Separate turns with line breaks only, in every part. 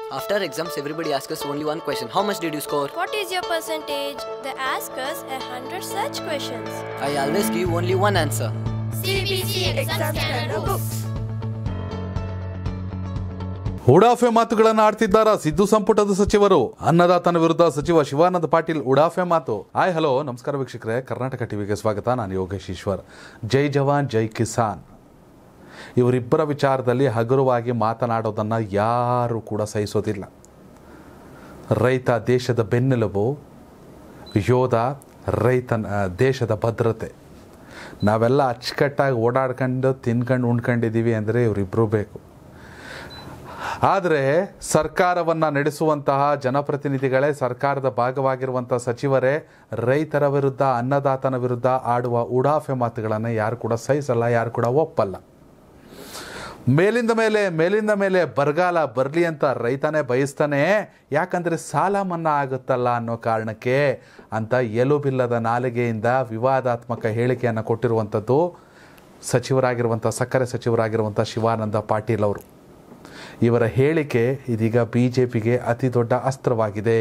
After exams, everybody asks us only one question How much did you score?
What is your percentage? They ask us a hundred such questions.
I always give only one answer.
CBC exam scanner books.
ಉಡಾಫೆ ಮಾತುಗಳನ್ನು ಆಡ್ತಿದ್ದಾರ ಸಿದ್ದು ಸಂಪುಟದ ಸಚಿವರು ಅನ್ನದಾತನ ವಿರುದ್ಧ ಸಚಿವ ಶಿವಾನಂದ ಪಾಟೀಲ್ ಉಡಾಫೆ ಮಾತು hi hello ನಮಸ್ಕಾರ ವೀಕ್ಷಕರೇ ಕರ್ನಾಟಕ ಟಿವಿಗೆ ಸ್ವಾಗತ ನಾನು ಯೋಗೇಶ್ ಈಶ್ವರ್ ಜೈ ಜವಾನ್ ಜೈ ಕಿಸಾನ್ ಇವರಿಬ್ಬರ ವಿಚಾರದಲ್ಲಿ ಹಗುರವಾಗಿ ಮಾತನಾಡೋದನ್ನು ಯಾರು ಕೂಡ ಸಹಿಸೋದಿಲ್ಲ ರೈತ ದೇಶದ ಬೆನ್ನೆಲುಬು ಯೋಧ ರೈತನ ದೇಶದ ಭದ್ರತೆ ನಾವೆಲ್ಲ ಅಚ್ಚುಕಟ್ಟಾಗಿ ಓಡಾಡ್ಕೊಂಡು ತಿನ್ಕೊಂಡು ಉಣ್ಕೊಂಡಿದ್ದೀವಿ ಅಂದರೆ ಇವರಿಬ್ಬರು ಬೇಕು ಆದರೆ ಸರ್ಕಾರವನ್ನು ನಡೆಸುವಂತಹ ಜನಪ್ರತಿನಿಧಿಗಳೇ ಸರ್ಕಾರದ ಭಾಗವಾಗಿರುವಂಥ ಸಚಿವರೇ ರೈತರ ವಿರುದ್ಧ ಅನ್ನದಾತನ ವಿರುದ್ಧ ಆಡುವ ಉಡಾಫೆ ಮಾತುಗಳನ್ನು ಯಾರು ಕೂಡ ಸಹಿಸಲ್ಲ ಯಾರು ಕೂಡ ಒಪ್ಪಲ್ಲ ಮೇಲಿಂದ ಮೇಲೆ ಮೇಲಿಂದ ಮೇಲೆ ಬರಗಾಲ ಬರಲಿ ಅಂತ ರೈತನೇ ಬಯಸ್ತಾನೆ ಯಾಕಂದರೆ ಸಾಲ ಮನ್ನಾ ಆಗುತ್ತಲ್ಲ ಅನ್ನೋ ಕಾರಣಕ್ಕೆ ಅಂತ ಎಲುಬಿಲ್ಲದ ನಾಲಿಗೆಯಿಂದ ವಿವಾದಾತ್ಮಕ ಹೇಳಿಕೆಯನ್ನು ಕೊಟ್ಟಿರುವಂಥದ್ದು ಸಚಿವರಾಗಿರುವಂಥ ಸಕ್ಕರೆ ಸಚಿವರಾಗಿರುವಂಥ ಶಿವಾನಂದ ಪಾಟೀಲ್ ಅವರು ಇವರ ಹೇಳಿಕೆ ಇದೀಗ ಬಿ ಜೆ ಪಿಗೆ ಅತಿ ದೊಡ್ಡ ಅಸ್ತ್ರವಾಗಿದೆ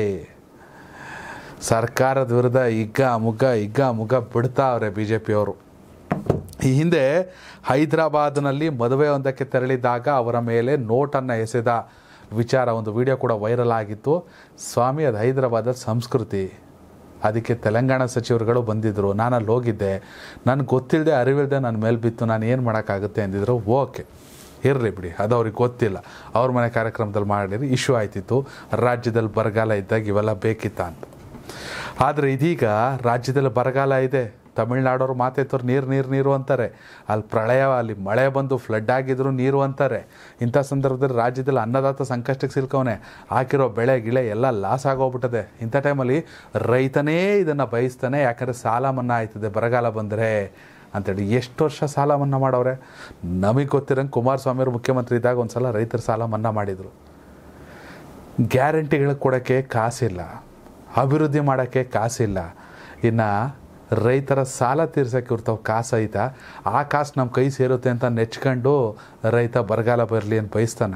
ಸರ್ಕಾರದ ವಿರುದ್ಧ ಇಗ್ಗ ಮುಗ್ಗ ಇಗ್ಗ ಮುಗ್ಗ ಬಿಡ್ತಾವ್ರೆ ಬಿ ಜೆ ಪಿಯವರು ಈ ಹಿಂದೆ ಹೈದರಾಬಾದ್ನಲ್ಲಿ ಮದುವೆ ಒಂದಕ್ಕೆ ತೆರಳಿದಾಗ ಅವರ ಮೇಲೆ ನೋಟನ್ನು ಎಸೆದ ವಿಚಾರ ಒಂದು ವಿಡಿಯೋ ಕೂಡ ವೈರಲ್ ಆಗಿತ್ತು ಸ್ವಾಮಿ ಅದು ಹೈದರಾಬಾದ ಸಂಸ್ಕೃತಿ ಅದಕ್ಕೆ ತೆಲಂಗಾಣ ಸಚಿವರುಗಳು ಬಂದಿದ್ದರು ನಾನು ಅಲ್ಲಿ ಹೋಗಿದ್ದೆ ನನಗೆ ಗೊತ್ತಿಲ್ಲದೆ ಅರಿವಿಲ್ಲದೆ ನನ್ನ ಮೇಲೆ ಬಿತ್ತು ನಾನು ಏನು ಮಾಡೋಕ್ಕಾಗುತ್ತೆ ಅಂದಿದ್ರು ಓಕೆ ಇರಲಿ ಬಿಡಿ ಅದು ಅವ್ರಿಗೆ ಗೊತ್ತಿಲ್ಲ ಅವ್ರ ಮನೆ ಕಾರ್ಯಕ್ರಮದಲ್ಲಿ ಮಾಡಿರಿ ಇಶ್ಯೂ ಆಯ್ತಿತ್ತು ರಾಜ್ಯದಲ್ಲಿ ಬರಗಾಲ ಇದ್ದಾಗ ಇವೆಲ್ಲ ಬೇಕಿತ್ತ ಅಂತ ಆದರೆ ಇದೀಗ ರಾಜ್ಯದಲ್ಲಿ ಬರಗಾಲ ಇದೆ ತಮಿಳ್ನಾಡೋರು ಮಾತೆತ್ತವ್ರು ನೀರು ನೀರು ನೀರು ಅಂತಾರೆ ಅಲ್ಲಿ ಪ್ರಳಯ ಅಲ್ಲಿ ಮಳೆ ಬಂದು ಫ್ಲಡ್ ಆಗಿದ್ರು ನೀರು ಅಂತಾರೆ ಇಂಥ ಸಂದರ್ಭದಲ್ಲಿ ರಾಜ್ಯದಲ್ಲಿ ಅನ್ನದಾತ ಸಂಕಷ್ಟಕ್ಕೆ ಸಿಲ್ಕವನೆ ಹಾಕಿರೋ ಬೆಳೆ ಗಿಳೆ ಎಲ್ಲ ಲಾಸ್ ಆಗೋಗ್ಬಿಟ್ಟದೆ ಇಂಥ ಟೈಮಲ್ಲಿ ರೈತನೇ ಇದನ್ನು ಬಯಸ್ತಾನೆ ಯಾಕಂದರೆ ಸಾಲ ಮನ್ನಾ ಆಯ್ತದೆ ಬರಗಾಲ ಬಂದರೆ ಅಂತೇಳಿ ಎಷ್ಟು ವರ್ಷ ಸಾಲ ಮನ್ನಾ ಮಾಡವ್ರೆ ನಮಗೆ ಗೊತ್ತಿರಂಗೆ ಕುಮಾರಸ್ವಾಮಿಯವರು ಮುಖ್ಯಮಂತ್ರಿ ಇದ್ದಾಗ ಒಂದು ಸಲ ರೈತರ ಸಾಲ ಮನ್ನಾ ಮಾಡಿದರು ಗ್ಯಾರಂಟಿಗಳು ಕೊಡೋಕ್ಕೆ ಕಾಸಿಲ್ಲ ಅಭಿವೃದ್ಧಿ ಮಾಡೋಕ್ಕೆ ಕಾಸಿಲ್ಲ ಇನ್ನು ರೈತರ ಸಾಲ ತೀರ್ಸೋಕ್ಕೆ ಇರ್ತಾವೆ ಕಾಸು ಐತಾ ಆ ಕಾಸು ನಮ್ಮ ಕೈ ಸೇರುತ್ತೆ ಅಂತ ನೆಚ್ಕೊಂಡು ರೈತ ಬರಗಾಲ ಬರಲಿ ಅಂತ ಬಯಸ್ತಾನ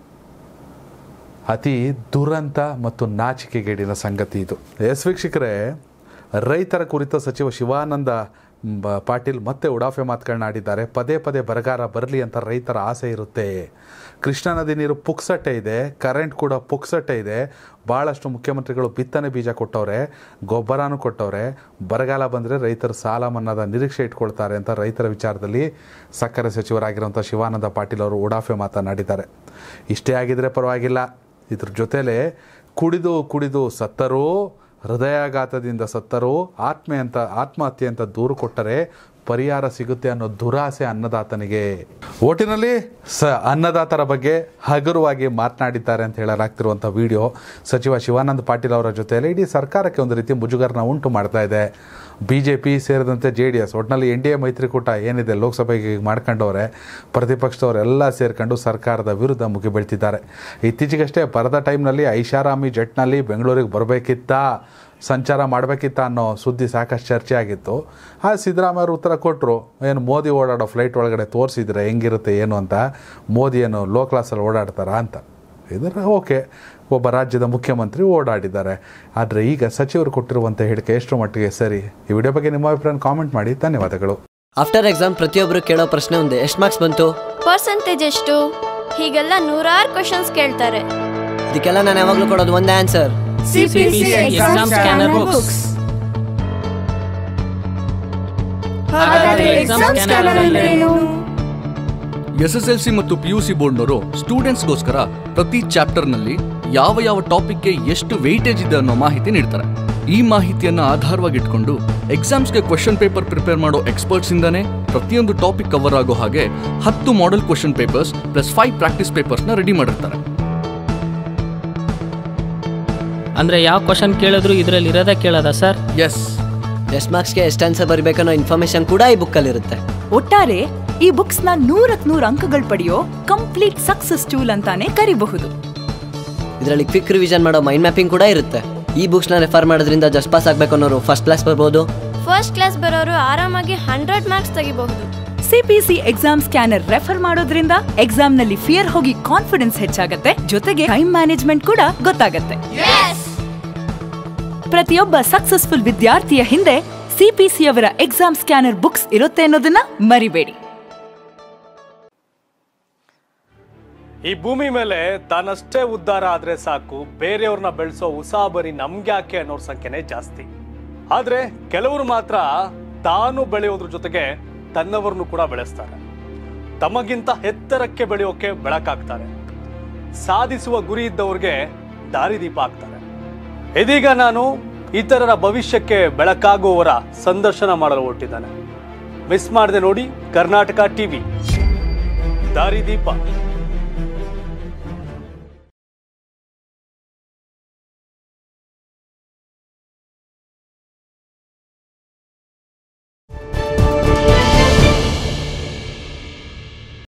ಅತಿ ದುರಂತ ಮತ್ತು ನಾಚಿಕೆಗೇಡಿನ ಸಂಗತಿ ಇದು ಎಸ್ ವೀಕ್ಷಕರೇ ರೈತರ ಕುರಿತ ಸಚಿವ ಶಿವಾನಂದ ಬ- ಪಾಟೀಲ್ ಮತ್ತೆ ಉಡಾಫೆ ಮಾತುಗಳನ್ನ ಆಡಿದ್ದಾರೆ ಪದೇ ಪದೇ ಬರಗಾಲ ಬರಲಿ ಅಂತ ರೈತರ ಆಸೆ ಇರುತ್ತೆ ಕೃಷ್ಣಾ ನದಿ ನೀರು ಪುಕ್ಸಟ್ಟೆ ಇದೆ ಕರೆಂಟ್ ಕೂಡ ಪುಕ್ಸಟ್ಟೆ ಇದೆ ಭಾಳಷ್ಟು ಮುಖ್ಯಮಂತ್ರಿಗಳು ಬಿತ್ತನೆ ಬೀಜ ಕೊಟ್ಟವ್ರೆ ಗೊಬ್ಬರನೂ ಕೊಟ್ಟವ್ರೆ ಬರಗಾಲ ಬಂದರೆ ರೈತರು ಸಾಲ ಮನ್ನಾದ ನಿರೀಕ್ಷೆ ಇಟ್ಕೊಳ್ತಾರೆ ಅಂತ ರೈತರ ವಿಚಾರದಲ್ಲಿ ಸಕ್ಕರೆ ಸಚಿವರಾಗಿರುವಂಥ ಶಿವಾನಂದ ಪಾಟೀಲ್ ಅವರು ಉಡಾಫೆ ಮಾತನಾಡಿದ್ದಾರೆ ಇಷ್ಟೇ ಆಗಿದ್ರೆ ಪರವಾಗಿಲ್ಲ ಇದ್ರ ಜೊತೆಲೆ ಕುಡಿದು ಕುಡಿದು ಸತ್ತರೂ ಹೃದಯಾಘಾತದಿಂದ ಸತ್ತರೂ ಆತ್ಮೆ ಅಂತ ಆತ್ಮಹತ್ಯೆ ಅಂತ ದೂರು ಕೊಟ್ಟರೆ ಪರಿಹಾರ ಸಿಗುತ್ತೆ ಅನ್ನೋ ದುರಾಸೆ ಅನ್ನದಾತನಿಗೆ ಒಟ್ಟಿನಲ್ಲಿ ಸ ಅನ್ನದಾತರ ಬಗ್ಗೆ ಹಗುರವಾಗಿ ಮಾತನಾಡಿದ್ದಾರೆ ಅಂತ ಹೇಳಲಾಗ್ತಿರುವಂಥ ವಿಡಿಯೋ ಸಚಿವ ಶಿವಾನಂದ ಪಾಟೀಲ್ ಅವರ ಜೊತೆಯಲ್ಲಿ ಇಡೀ ಸರ್ಕಾರಕ್ಕೆ ಒಂದು ರೀತಿ ಮುಜುಗರನ ಉಂಟು ಮಾಡ್ತಾ ಇದೆ ಬಿ ಜೆ ಪಿ ಸೇರಿದಂತೆ ಜೆ ಡಿ ಎಸ್ ಒಟ್ಟಿನಲ್ಲಿ ಎನ್ ಡಿ ಎ ಮೈತ್ರಿಕೂಟ ಏನಿದೆ ಲೋಕಸಭೆಗೆ ಮಾಡ್ಕೊಂಡವ್ರೆ ಪ್ರತಿಪಕ್ಷದವರೆಲ್ಲ ಸೇರ್ಕೊಂಡು ಸರ್ಕಾರದ ವಿರುದ್ಧ ಮುಗಿಬೀಳ್ತಿದ್ದಾರೆ ಇತ್ತೀಚೆಗಷ್ಟೇ ಬರದ ಟೈಮ್ನಲ್ಲಿ ಐಷಾರಾಮಿ ಜೆಟ್ನಲ್ಲಿ ಬೆಂಗಳೂರಿಗೆ ಬರಬೇಕಿತ್ತ ಸಂಚಾರ ಮಾಡಬೇಕಿತ್ತ ಅನ್ನೋ ಸುದ್ದಿ ಸಾಕಷ್ಟು ಚರ್ಚೆ ಆಗಿತ್ತು ಆ ಸಿದ್ದರಾಮಯ್ಯ ಅವರು ಉತ್ತರ ಕೊಟ್ಟರು ಏನು ಮೋದಿ ಓಡಾಡೋ ಫ್ಲೈಟ್ ಒಳಗಡೆ ತೋರಿಸಿದ್ರೆ ಹೆಂಗಿರುತ್ತೆ ಏನು ಅಂತ ಮೋದಿ ಏನು ಲೋ ಕ್ಲಾಸಲ್ಲಿ ಓಡಾಡ್ತಾರಾ ಅಂತ ಇದರ ಓಕೆ ಒಬ್ಬ ರಾಜ್ಯದ ಮುಖ್ಯಮಂತ್ರಿ ಓಡಾಡಿದ್ದಾರೆ ಆದರೆ ಈಗ ಸಚಿವರು ಕೊಟ್ಟಿರುವಂಥ ಹೇಳಿಕೆ ಎಷ್ಟು ಮಟ್ಟಿಗೆ ಸರಿ ಈ ವಿಡಿಯೋ ಬಗ್ಗೆ ನಿಮ್ಮ ಅಭಿಪ್ರಾಯ ಕಾಮೆಂಟ್ ಮಾಡಿ ಧನ್ಯವಾದಗಳು
ಆಫ್ಟರ್ ಎಕ್ಸಾಮ್ ಪ್ರತಿಯೊಬ್ಬರು ಕೇಳೋ ಪ್ರಶ್ನೆ ಒಂದೇ ಎಷ್ಟು ಮಾರ್ಕ್ಸ್ ಬಂತು
ಪರ್ಸೆಂಟೇಜ್ ಎಷ್ಟು ಹೀಗೆಲ್ಲ ನೂರಾರು ಕ್ವಶನ್ಸ್ ಕೇಳ್ತಾರೆ
ಇದಕ್ಕೆಲ್ಲ ನಾನು ಯಾವಾಗಲೂ ಕೊಡೋದು ಒಂದೇ answer
CPC exam scanner books. ಹಾಗಾದ್ರೆ exam scanner ಅಂದ್ರೇನು?
ಎಸ್ ಎಸ್ ಎಲ್ ಸಿ ಮತ್ತು ಪಿ ಯು ಸಿ ಬೋರ್ಡ್ನವರು ಸ್ಟೂಡೆಂಟ್ಸ್ಗೋಸ್ಕರ ಪ್ರತಿ ಚಾಪ್ಟರ್ನಲ್ಲಿ ಯಾವ ಯಾವ ಟಾಪಿಕ್ಗೆ ಎಷ್ಟು ವೆಯ್ಟೇಜ್ ಇದೆ ಅನ್ನೋ ಮಾಹಿತಿ ನೀಡ್ತಾರೆ ಈ ಮಾಹಿತಿಯನ್ನು ಆಧಾರವಾಗಿಟ್ಕೊಂಡು ಎಕ್ಸಾಮ್ಸ್ಗೆ ಕ್ವೆಶನ್ ಪೇಪರ್ ಪ್ರಿಪೇರ್ ಮಾಡೋ ಎಕ್ಸ್ಪರ್ಟ್ಸ್ ಇಂದಾನೆ ಪ್ರತಿಯೊಂದು ಟಾಪಿಕ್ ಕವರ್ ಆಗೋ ಹಾಗೆ ಹತ್ತು model question papers plus five practice ಪೇಪರ್ಸ್ನ ರೆಡಿ ಮಾಡಿರ್ತಾರೆ
ಅಂದ್ರೆ ಯಾವ ಕ್ವಶನ್ ಕೇಳಿದ್ರು ಇದ್ರಲ್ಲಿ ಇರೋದೇ ಕೇಳೋದ ಸರ್
ಎಸ್
ಎಷ್ಟು ಮಾರ್ಕ್ಸ್ಗೆ ಎಷ್ಟು ಆನ್ಸರ್ ಬರಬೇಕನ್ನೋ ಇನ್ಫಾರ್ಮೇಶನ್ ಕೂಡ ಈ ಬುಕ್ಕಲ್ಲಿರುತ್ತೆ
ಒಟ್ಟಾರೆ ಈ ಬುಕ್ಸ್ ನ ನೂರಕ್ ನೂರ್ ಅಂಕಗಳು ಪಡೆಯೋ ಕಂಪ್ಲೀಟ್ ಸಕ್ಸಸ್ ಟೂಲ್ ಅಂತಾನೆ ಕರಿಬಹುದು
ಇದರಲ್ಲಿ ಕ್ವಿಕ್ ರಿವಿಷನ್ ಮಾಡೋ ಮೈಂಡ್ ಮ್ಯಾಪಿಂಗ್ ಕೂಡ ಇರುತ್ತೆ ಈ ಬುಕ್ಸ್ನ ರೆಫರ್ ಮಾಡೋದ್ರಿಂದ ಜಸ್ಟ್ ಪಾಸ್ ಆಗಬೇಕು ಅನ್ನೋರು ಫಸ್ಟ್ ಕ್ಲಾಸ್ ಬರ್ಬೋದು
ಫಸ್ಟ್ ಕ್ಲಾಸ್ ಬರೋರು ಆರಾಮಾಗಿ ಹಂಡ್ರೆಡ್ ಮಾರ್ಕ್ಸ್ ತೆಗಿಬಹುದು
ಸಿಪಿಸಿ ಎಕ್ಸಾಮ್ ಸ್ಕ್ಯಾನರ್ ರೆಫರ್ ಮಾಡೋದ್ರಿಂದ ಎಕ್ಸಾಮ್ ನಲ್ಲಿ ಫಿಯರ್ ಹೋಗಿ ಕಾನ್ಫಿಡೆನ್ಸ್ ಹೆಚ್ಚಾಗತ್ತೆ ಜೊತೆಗೆ ಟೈಮ್ ಮ್ಯಾನೇಜ್ಮೆಂಟ್ ಕೂಡ ಗೊತ್ತಾಗತ್ತೆ ಪ್ರತಿಯೊಬ್ಬ ಸಕ್ಸಸ್ಫುಲ್ ವಿದ್ಯಾರ್ಥಿಯ ಹಿಂದೆ ಸಿಪಿಸಿ ಅವರ ಎಕ್ಸಾಮ್ ಸ್ಕ್ಯಾನರ್ ಬುಕ್ಸ್ ಇರುತ್ತೆ ಅನ್ನೋದನ್ನ ಮರಿಬೇಡಿ
ಈ ಭೂಮಿ ಮೇಲೆ ತಾನಷ್ಟೇ ಉದ್ಧಾರ ಆದ್ರೆ ಸಾಕು ಬೇರೆಯವ್ರನ್ನ ಬೆಳೆಸೋ ಉಸಾಬರಿ ನಮ್ಗ್ಯಾಕೆ ಅನ್ನೋರ್ ಸಂಖ್ಯೆನೇ ಜಾಸ್ತಿ ಆದ್ರೆ ಕೆಲವರು ಮಾತ್ರ ತಾನು ಬೆಳೆಯೋದ್ರ ಜೊತೆಗೆ ತನ್ನವರನ್ನು ಕೂಡ ಬೆಳೆಸ್ತಾರೆ ತಮಗಿಂತ ಎತ್ತರಕ್ಕೆ ಬೆಳೆಯೋಕೆ ಬೆಳಕಾಗ್ತಾರೆ ಸಾಧಿಸುವ ಗುರಿ ಇದ್ದವ್ರಿಗೆ ದಾರಿದೀಪ ಆಗ್ತಾರೆ ಇದೀಗ ನಾನು ಇತರರ ಭವಿಷ್ಯಕ್ಕೆ ಬೆಳಕಾಗುವವರ ಸಂದರ್ಶನ ಮಾಡಲು ಹೊರಟಿದ್ದಾನೆ ಮಿಸ್ ಮಾಡದೆ ನೋಡಿ ಕರ್ನಾಟಕ ಟಿವಿ ದಾರಿದೀಪ